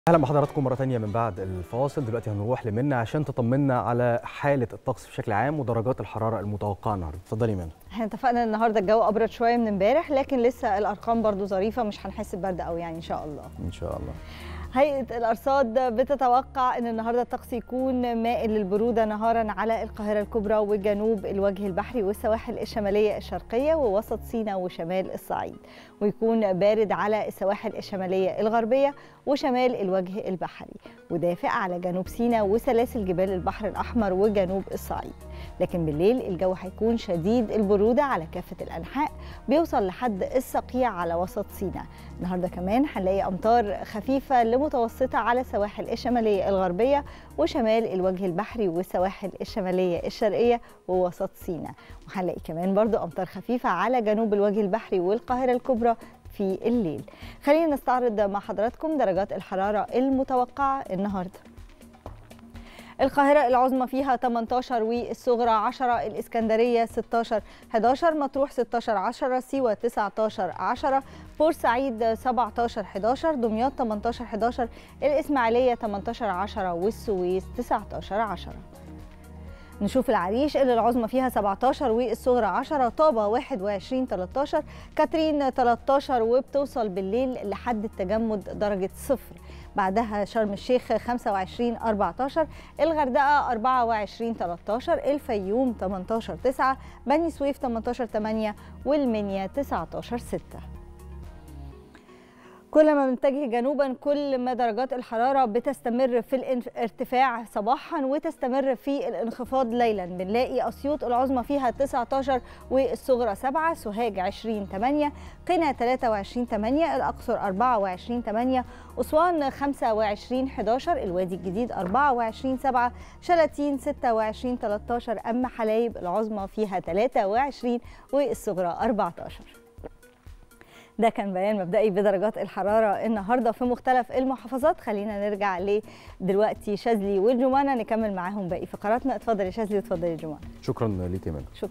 اهلا بحضراتكم مره تانية من بعد الفاصل دلوقتي هنروح لمنى عشان تطمنا على حاله الطقس بشكل عام ودرجات الحراره المتوقعه النهارده اتفضلي منى احنا اتفقنا النهارده الجو ابرد شويه من امبارح لكن لسه الارقام برضو ظريفه مش هنحس ببرد قوي يعني ان شاء الله ان شاء الله هيئه الارصاد بتتوقع ان النهارده الطقس يكون مائل للبروده نهارا على القاهره الكبرى وجنوب الوجه البحري والسواحل الشماليه الشرقيه ووسط سيناء وشمال الصعيد ويكون بارد على السواحل الشماليه الغربيه وشمال الوجه البحري ودافئ على جنوب سيناء وسلاسل جبال البحر الاحمر وجنوب الصعيد لكن بالليل الجو هيكون شديد البروده على كافه الانحاء بيوصل لحد الصقيع على وسط سيناء النهارده كمان هنلاقي امطار خفيفه لمتوسطه على السواحل الشماليه الغربيه وشمال الوجه البحري والسواحل الشماليه الشرقيه ووسط سيناء وهنلاقي كمان برضو امطار خفيفه على جنوب الوجه البحري والقاهره الكبرى في الليل خلينا نستعرض مع حضراتكم درجات الحراره المتوقعه النهارده القاهرة العظمى فيها 18 والصغرى 10 الإسكندرية 16 11 مطروح 16 10 سيوة 19 10 بورسعيد 17 11 دمياط 18 11 الإسماعيلية 18 10 والسويس 19 10 نشوف العريش اللي العظمى فيها 17 والصغرى 10 طابة 21 13 كاترين 13 وبتوصل بالليل لحد التجمد درجة صفر بعدها شرم الشيخ 25 14 الغردقة 24 13 الفيوم 18 9 بني سويف 18 8 والمنيا 19 6 كل ما بنتجه جنوبا كل ما درجات الحرارة بتستمر في الارتفاع صباحا وتستمر في الانخفاض ليلا بنلاقي أسيوط العظمى فيها 19 والصغرى 7 سوهاج 20 8 قنا 23 8 الأقصر 24 8 أسوان 25 11 الوادي الجديد 24 7 شلاتين 26 13 أما حلايب العظمى فيها 23 والصغرى 14 ده كان بيان مبدئي بدرجات الحراره النهارده في مختلف المحافظات خلينا نرجع دلوقتي شاذلي والجمانه نكمل معاهم باقي فقراتنا اتفضل يا شاذلي واتفضل يا جمانه شكرا ليك يا منى شكرا